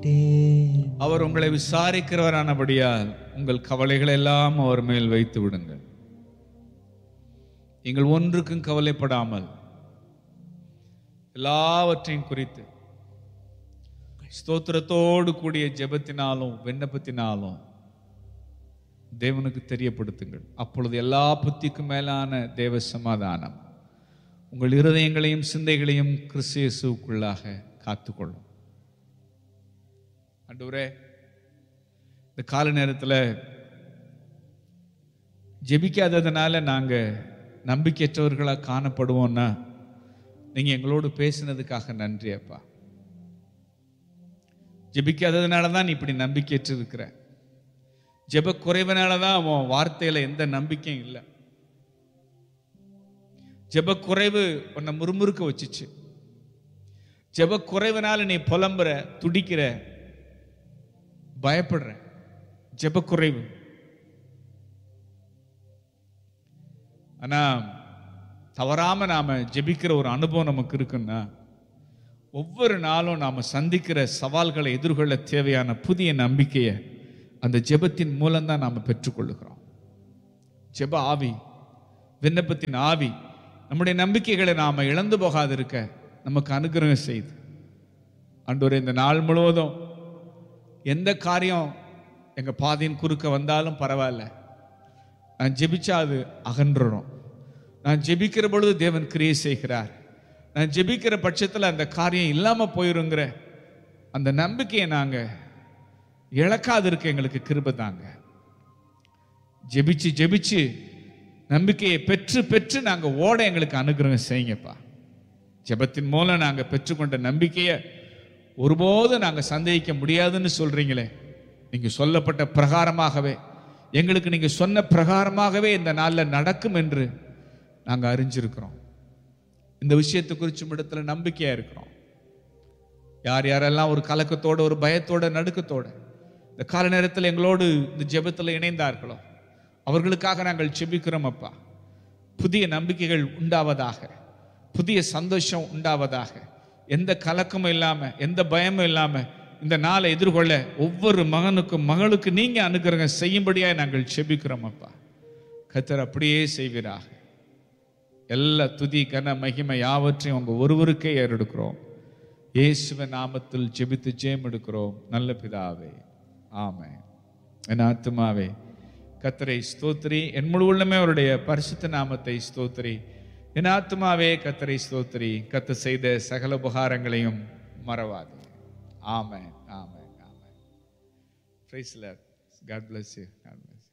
விட்டேன் அவர் உங்களை விசாரிக்கிறவரானபடியால் உங்கள் கவலைகளை எல்லாம் அவர் மேல் வைத்து விடுங்கள் நீங்கள் ஒன்றுக்கும் கவலைப்படாமல் எல்லாவற்றையும் குறித்து ஸ்தோத்திரத்தோடு கூடிய ஜெபத்தினாலும் விண்ணப்பத்தினாலும் தேவனுக்கு தெரியப்படுத்துங்கள் அப்பொழுது எல்லா புத்திக்கும் மேலான தேவ சமாதானம் உங்கள் இருதயங்களையும் சிந்தைகளையும் கிறிஸ்து இயேசுவுக்குள்ளாக காத்துக்கொள்ளும் ஆண்டவரே இந்த கால நேரத்தில் ஜெபிக்காததுனால நாங்கள் நம்பிக்கையற்றவர்களாக காணப்படுவோம்னா நீங்கள் எங்களோடு பேசினதுக்காக நன்றி அப்பா ஜெபிக்காததுனால தான் நீ இப்படி நம்பிக்கையற்று இருக்கிற ஜெப குறைவனால தான் அவன் வார்த்தையில் எந்த நம்பிக்கையும் இல்லை ஜெப குறைவு உன்னை முறுமுறுக்க வச்சுச்சு ஜெப குறைவனால நீ புலம்புற துடிக்கிற பயப்படுற ஜெப குறைவு ஆனா தவறாம நாம ஜெபிக்கிற ஒரு அனுபவம் நமக்கு இருக்குன்னா ஒவ்வொரு நாளும் நாம சந்திக்கிற சவால்களை எதிர்கொள்ள தேவையான புதிய நம்பிக்கையை அந்த ஜெபத்தின் மூலம்தான் நாம பெற்றுக்கொள்ளுகிறோம் ஜெப ஆவி விண்ணப்பத்தின் ஆவி நம்முடைய நம்பிக்கைகளை நாம இழந்து போகாதிருக்க நமக்கு அனுகிரகம் செய்து அன்றொரு இந்த நாள் முழுவதும் எந்த காரியம் எங்க பாதையின் குறுக்க வந்தாலும் பரவாயில்ல நான் ஜெபிச்சா அது அகன்றணும் நான் ஜெபிக்கிற பொழுது தேவன் கிரியை செய்கிறார் நான் ஜெபிக்கிற பட்சத்தில் அந்த காரியம் இல்லாமல் போயிருங்கிற அந்த நம்பிக்கையை நாங்கள் இழக்காதிருக்க எங்களுக்கு கிருபை தாங்க ஜெபிச்சு ஜெபிச்சு நம்பிக்கையை பெற்று பெற்று நாங்கள் ஓட எங்களுக்கு அனுகிரகம் செய்யுங்கப்பா ஜெபத்தின் மூலம் நாங்கள் பெற்றுக்கொண்ட நம்பிக்கையை ஒருபோதும் நாங்கள் சந்தேகிக்க முடியாதுன்னு சொல்றீங்களே நீங்கள் சொல்லப்பட்ட பிரகாரமாகவே எங்களுக்கு நீங்கள் சொன்ன பிரகாரமாகவே இந்த நாளில் நடக்கும் என்று நாங்கள் அறிஞ்சிருக்கிறோம் இந்த விஷயத்தை குறிச்சும் இடத்துல நம்பிக்கையாக இருக்கிறோம் யார் யாரெல்லாம் ஒரு கலக்கத்தோட ஒரு பயத்தோட நடுக்கத்தோட இந்த கால நேரத்தில் எங்களோடு இந்த ஜெபத்தில் இணைந்தார்களோ அவர்களுக்காக நாங்கள் ஜெபிக்கிறோம் அப்பா புதிய நம்பிக்கைகள் உண்டாவதாக புதிய சந்தோஷம் உண்டாவதாக எந்த கலக்கமும் இல்லாம எந்த பயமும் இல்லாம இந்த நாளை எதிர்கொள்ள ஒவ்வொரு மகனுக்கும் மகளுக்கு நீங்க அனுகிரகம் செய்யும்படியாக நாங்கள் செபிக்கிறோம் அப்பா கத்தர் அப்படியே செய்வீராக எல்லா துதி கன மகிமை யாவற்றையும் உங்க ஒருவருக்கே ஏறெடுக்கிறோம் இயேசுவின் நாமத்தில் ஜெபித்து ஜெயம் எடுக்கிறோம் நல்ல பிதாவே ஆமென் என் ஆத்துமாவே கத்தரை ஸ்தோத்திரி என் முழு உள்ளமே அவருடைய பரிசுத்த நாமத்தை ஸ்தோத்திரி என் ஆத்துமாவே கத்தரை ஸ்தோத்திரி கத்த செய்த சகல உபகாரங்களையும் மறவாது amen amen amen praise Lord God bless you God bless you